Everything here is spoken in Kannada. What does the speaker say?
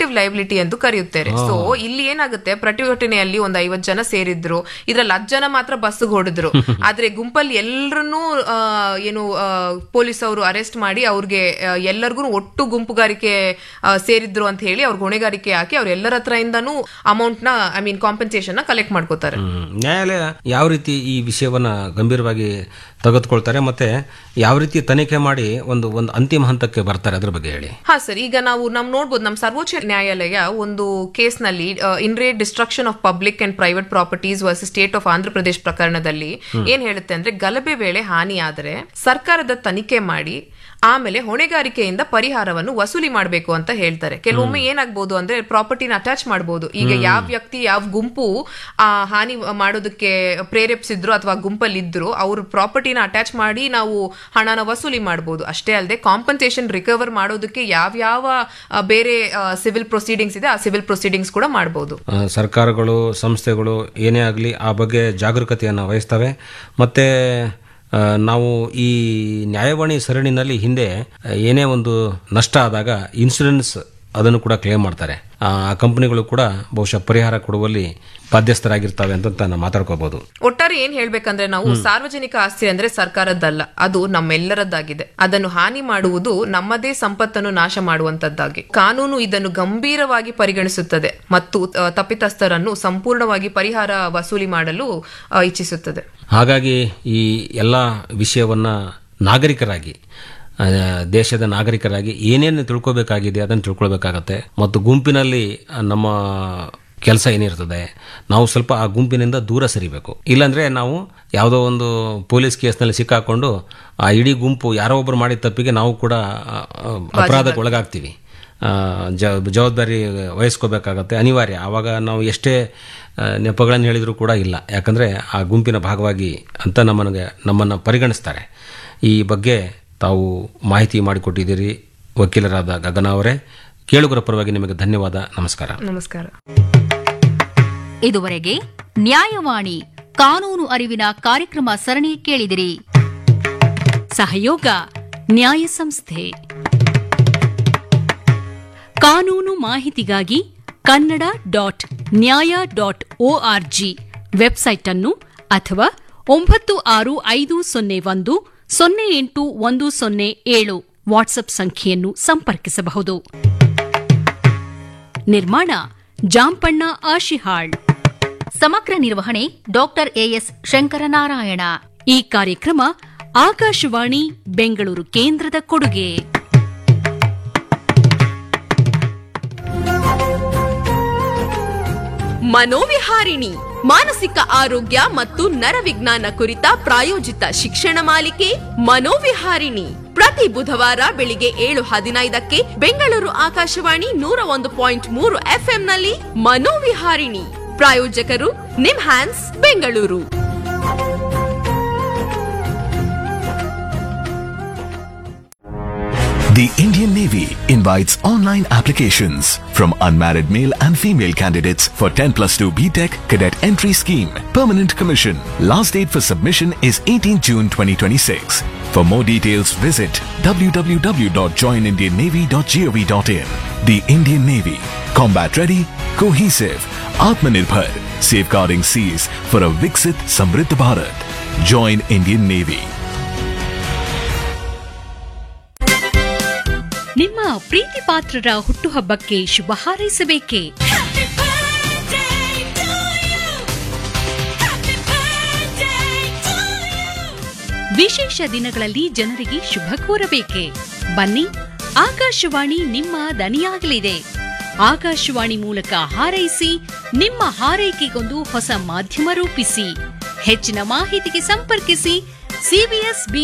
ಕಲೆಕ್ಟಿವ್ ಲೈಬಿಲಿಟಿ ಎಂದು ಕರೆಯುತ್ತಾರೆ ಸೊ ಇಲ್ಲಿ ಏನಾಗುತ್ತೆ ಪ್ರತಿಭಟನೆಯಲ್ಲಿ ಒಂದ್ ಐವತ್ ಜನ ಸೇರಿದ್ರು ಇದ್ರಲ್ಲಿ ಹತ್ತು ಜನ ಮಾತ್ರ ಬಸ್ಗೆ ಹೊಡೆದ್ರು ಆದ್ರೆ ಗುಂಪಲ್ಲಿ ಎಲ್ಲರನ್ನೂ ಆ, ಏನು ಪೊಲೀಸ್ ಅವರು ಅರೆಸ್ಟ್ ಮಾಡಿ ಅವ್ರಿಗೆ ಎಲ್ಲರಿಗೂ ಒಟ್ಟು ಗುಂಪುಗಾರಿಕೆ ಆ, ಸೇರಿದ್ರು ಅಂತ ಹೇಳಿ ಅವ್ರಿಗೆ ಹೊಣೆಗಾರಿಕೆ ಹಾಕಿ ಅವ್ರ ಎಲ್ಲರ ಹತ್ರ ಇಂದನೂ ಅಮೌಂಟ್ ನ ಐ ಮೀನ್ ಕಾಂಪನ್ಸೇಷನ್ ನ ಕಲೆಕ್ಟ್ ಮಾಡ್ಕೋತಾರೆ ಹ್ಮ್. ನ್ಯಾಯಾಲಯ ಯಾವ ರೀತಿ ಈ ವಿಷಯವನ್ನ ಗಂಭೀರವಾಗಿ ತೆಗೆದುಕೊಳ್ತಾರೆ ಮತ್ತೆ ಯಾವ ರೀತಿ ತನಿಖೆ ಮಾಡಿ ಒಂದು ಒಂದು ಅಂತಿಮ ಹಂತಕ್ಕೆ ಬರ್ತಾರೆ ಅದ್ರ ಬಗ್ಗೆ ಹೇಳಿ ಹಾ ಸರ್ ಈಗ ನಾವು ನಮ್ ನೋಡ್ಬೋದು ನಮ್ಮ ಸರ್ವೋಚ್ಚ ನ್ಯಾಯಾಲಯ ಒಂದು ಕೇಸ್ನಲ್ಲಿ in re destruction of public and private properties versus state of Andhra Pradesh ಪ್ರಕರಣದಲ್ಲಿ ಏನ್ ಹೇಳುತ್ತೆ ಅಂದ್ರೆ ಗಲಭೆ ವೇಳೆ ಹಾನಿ ಆದರೆ ಸರ್ಕಾರದ ತನಿಖೆ ಮಾಡಿ ಆಮೇಲೆ ಹೊಣೆಗಾರಿಕೆಯಿಂದ ಪರಿಹಾರವನ್ನು ವಸೂಲಿ ಮಾಡಬೇಕು ಅಂತ ಹೇಳ್ತಾರೆ ಕೆಲವೊಮ್ಮೆ ಏನಾಗ್ಬೋದು ಅಂದ್ರೆ ಪ್ರಾಪರ್ಟಿನ ಅಟ್ಯಾಚ್ ಮಾಡಬಹುದು ಈಗ ಯಾವ ವ್ಯಕ್ತಿ ಯಾವ ಗುಂಪು ಆ ಹಾನಿ ಮಾಡೋದಕ್ಕೆ ಪ್ರೇರೇಪಿಸಿದ್ರು ಅಥವಾ ಗುಂಪಲ್ಲಿ ಇದ್ರು ಅವ್ರ ಪ್ರಾಪರ್ಟಿನ ಅಟ್ಯಾಚ್ ಮಾಡಿ ನಾವು ಹಣನ ವಸೂಲಿ ಮಾಡಬಹುದು ಅಷ್ಟೇ ಅಲ್ಲದೆ ಕಾಂಪನ್ಸೇಷನ್ ರಿಕವರ್ ಮಾಡೋದಕ್ಕೆ ಯಾವ್ಯಾವ ಆ, ಬೇರೆ ಸಿವಿಲ್ ಪ್ರೊಸೀಡಿಂಗ್ಸ್ ಇದೆ ಆ ಸಿವಿಲ್ ಪ್ರೊಸೀಡಿಂಗ್ಸ್ ಕೂಡ ಮಾಡಬಹುದು ಆ, ಸರ್ಕಾರಗಳು ಸಂಸ್ಥೆಗಳು ಏನೇ ಆಗಲಿ ಆ ಬಗ್ಗೆ ಜಾಗರೂಕತೆಯನ್ನು ವಹಿಸ್ತವೆ ಮತ್ತು ಆ, ನಾವು ಈ ನ್ಯಾಯವಾಣಿ ಸರಣಿನಲ್ಲಿ ಹಿಂದೆ ಆ, ಏನೇ ಒಂದು ನಷ್ಟ ಆದಾಗ ಇನ್ಶೂರೆನ್ಸ್ ಅದನ್ನು ಕೂಡ ಕ್ಲೇಮ್ ಮಾಡ್ತಾರೆ ಆ ಕಂಪನಿಗಳು ಕೂಡ ಬಹುಶಃ ಪರಿಹಾರ ಕೊಡುವಲ್ಲಿ ಬಾಧ್ಯಸ್ಥರಾಗಿರ್ತವೆ ಅಂತ ನಾವು ಮಾತಾಡ್ಕೋಬಹುದು ಒಟ್ಟಾರೆ ಏನ್ ಹೇಳ್ಬೇಕಂದ್ರೆ ನಾವು ಸಾರ್ವಜನಿಕ ಆಸ್ತಿ ಅಂದ್ರೆ ಸರ್ಕಾರದ್ದಲ್ಲ ಅದು ನಮ್ಮೆಲ್ಲರದ್ದಾಗಿದೆ ಅದನ್ನು ಹಾನಿ ಮಾಡುವುದು ನಮ್ಮದೇ ಸಂಪತ್ತನ್ನು ನಾಶ ಮಾಡುವಂತದ್ದಾಗಿ ಕಾನೂನು ಇದನ್ನು ಗಂಭೀರವಾಗಿ ಪರಿಗಣಿಸುತ್ತದೆ ಮತ್ತು ಆ, ತಪ್ಪಿತಸ್ಥರನ್ನು ಸಂಪೂರ್ಣವಾಗಿ ಪರಿಹಾರ ವಸೂಲಿ ಮಾಡಲು ಆ, ಇಚ್ಛಿಸುತ್ತದೆ ಹಾಗಾಗಿ ಈ ಎಲ್ಲ ವಿಷಯವನ್ನ ನಾಗರಿಕರಾಗಿ ಆ, ದೇಶದ ನಾಗರಿಕರಾಗಿ ಏನೇನು ತಿಳ್ಕೊಬೇಕಾಗಿದೆ ಅದನ್ನು ತಿಳ್ಕೊಳ್ಬೇಕಾಗತ್ತೆ ಮತ್ತು ಗುಂಪಿನಲ್ಲಿ ಆ, ನಮ್ಮ ಕೆಲಸ ಏನಿರ್ತದೆ ನಾವು ಸ್ವಲ್ಪ ಆ ಗುಂಪಿನಿಂದ ದೂರ ಸರಿಬೇಕು ಇಲ್ಲಾಂದ್ರೆ ನಾವು ಯಾವುದೋ ಒಂದು ಪೊಲೀಸ್ ಕೇಸ್ನಲ್ಲಿ ಸಿಕ್ಕಾಕೊಂಡು ಆ ಇಡೀ ಗುಂಪು ಯಾರೋ ಒಬ್ಬರು ಮಾಡಿದ ತಪ್ಪಿಗೆ ನಾವು ಕೂಡ ಆ, ಆ, ಅಪರಾಧಕ್ಕೆ ಒಳಗಾಗ್ತೀವಿ ಆ, ಜ ಜವಾಬ್ದಾರಿ ವಹಿಸ್ಕೋಬೇಕಾಗತ್ತೆ ಅನಿವಾರ್ಯ ಆವಾಗ ನಾವು ಎಷ್ಟೇ ಆ, ನೆಪಗಳನ್ನು ಹೇಳಿದರೂ ಕೂಡ ಇಲ್ಲ ಯಾಕಂದರೆ ಆ ಗುಂಪಿನ ಭಾಗವಾಗಿ ಅಂತ ನಮ್ಮನಿಗೆ ನಮ್ಮನ್ನು ಪರಿಗಣಿಸ್ತಾರೆ ಈ ಬಗ್ಗೆ ತಾವು ಮಾಹಿತಿ ಮಾಡಿಕೊಟ್ಟಿದ್ದೀರಿ ವಕೀಲರಾದ ಗಗನ ಅವರೇ ಕೇಳುಗರ ಪರವಾಗಿ ನಿಮಗೆ ಧನ್ಯವಾದ ನಮಸ್ಕಾರ ನಮಸ್ಕಾರ ಇದುವರೆಗೆ ನ್ಯಾಯವಾಣಿ ಕಾನೂನು ಅರಿವಿನ ಕಾರ್ಯಕ್ರಮ ಸರಣಿ ಕೇಳಿದಿರಿ ಸಹಯೋಗ ನ್ಯಾಯ ಸಂಸ್ಥೆ ಕಾನೂನು ಮಾಹಿತಿಗಾಗಿ Kannada dot Nyaya dot org website ಅನ್ನು ಅಥವಾ ಒಂಬತ್ತು ಆರು ಐದು ಸೊನ್ನೆ ಒಂದು ಸೊನ್ನೆ ಎಂಟು ಒಂದು ಸೊನ್ನೆ ಏಳು ವಾಟ್ಸ್ಆಪ್ ಸಂಖ್ಯೆಯನ್ನು ಸಂಪರ್ಕಿಸಬಹುದು ನಿರ್ಮಾಣ ಜಾಂಪಣ್ಣ ಆಶಿಹಾಳ್ ಸಮಗ್ರ ನಿರ್ವಹಣೆ ಡಾಕ್ಟರ್ ಎಎಸ್ ಶಂಕರನಾರಾಯಣ ಈ ಕಾರ್ಯಕ್ರಮ ಆಕಾಶವಾಣಿ ಬೆಂಗಳೂರು ಕೇಂದ್ರದ ಕೊಡುಗೆ ಮನೋವಿಹಾರಿಣಿ ಮಾನಸಿಕ ಆರೋಗ್ಯ ಮತ್ತು ನರವಿಜ್ಞಾನ ಕುರಿತ ಪ್ರಾಯೋಜಿತ ಶಿಕ್ಷಣ ಮಾಲಿಕೆ ಮನೋವಿಹಾರಿಣಿ ಪ್ರತಿ ಬುಧವಾರ ಬೆಳಿಗ್ಗೆ ಏಳು ಹದಿನೈದಕ್ಕೆ ಬೆಂಗಳೂರು ಆಕಾಶವಾಣಿ ನೂರ ಒಂದು ಪಾಯಿಂಟ್ ಮೂರು ಎಫ್ಎಂನಲ್ಲಿ ಮನೋವಿಹಾರಿಣಿ ಪ್ರಾಯೋಜಕರು NIMHANS Bengaluru The Indian Navy invites online applications from unmarried male and female candidates for 10 plus 2 BTEC cadet entry scheme, permanent commission. Last date for submission is 18 June 2026. For more details, visit www.joinindiannavy.gov.in. The Indian Navy, combat ready, cohesive, Atmanirbhar, safeguarding seas for a Viksit Samriddh Bharat. Join Indian Navy. ನಿಮ್ಮ ಪ್ರೀತಿ ಪಾತ್ರರ ಹುಟ್ಟುಹಬ್ಬಕ್ಕೆ ಶುಭ ಹಾರೈಸಬೇಕೇ ವಿಶೇಷ ದಿನಗಳಲ್ಲಿ ಜನರಿಗೆ ಶುಭ ಕೋರಬೇಕೆ ಬನ್ನಿ ಆಕಾಶವಾಣಿ ನಿಮ್ಮ ದನಿಯಾಗಲಿದೆ ಆಕಾಶವಾಣಿ ಮೂಲಕ ಹಾರೈಸಿ ನಿಮ್ಮ ಹಾರೈಕೆಗೊಂದು ಹೊಸ ಮಾಧ್ಯಮ ರೂಪಿಸಿ ಹೆಚ್ಚಿನ ಮಾಹಿತಿಗೆ ಸಂಪರ್ಕಿಸಿ ಸಿಬಿಎಸ್